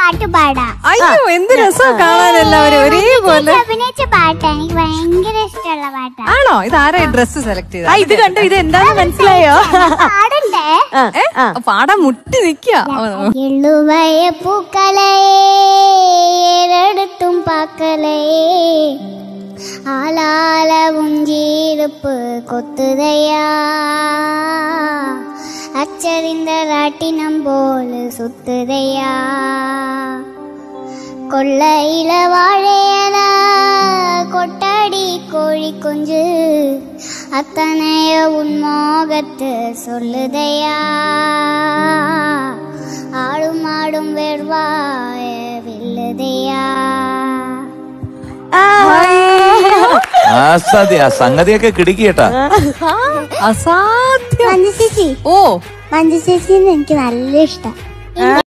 പാട്ട് പാടാം അയ്യോ എന്ത് രസം കാണാൻ എല്ലാവരും ഒരേപോലെ ചേച്ചി അഭിനയിച്ച പാട്ടാ എനിക്ക് ഭയങ്കര ഇഷ്ടമുള്ള പാട്ടാ ആണോ ഇത് ആരാ ഡ്രസ് സെലക്ട് ആ ചെയ്ത ഇത് കണ്ടു ഇത് എന്താന്ന് മനസ്സിലായോ പാടണ്ടേ ആ, ആ. പാടാൻ മുട്ടി നിക്ക എള്ളുവയ പൂക്കളേ ഏറെടുത്തും പാക്കലേ ആലാല ഉഞ്ചീടുപ്പ് കൊത്തുതയാ അച്ചറിந்த ராட்டினம் போல சுத்துதையா கொள்ளையில வாழையல கொட்டாடி கோழி குஞ்சு அத்தனைய உன்மோகத்து சொல்லுதையா ஆடும் ஆடும் வெறுவாய வில்லுதையா ആസാദ്യ ആ സംഗതിയൊക്കെ കിടുക്കിയേട്ടാ അസാധ്യം മഞ്ജു ചേച്ചി ഓ മഞ്ജു ചേച്ചിന്ന് എനിക്ക് നല്ല ഇഷ്ടം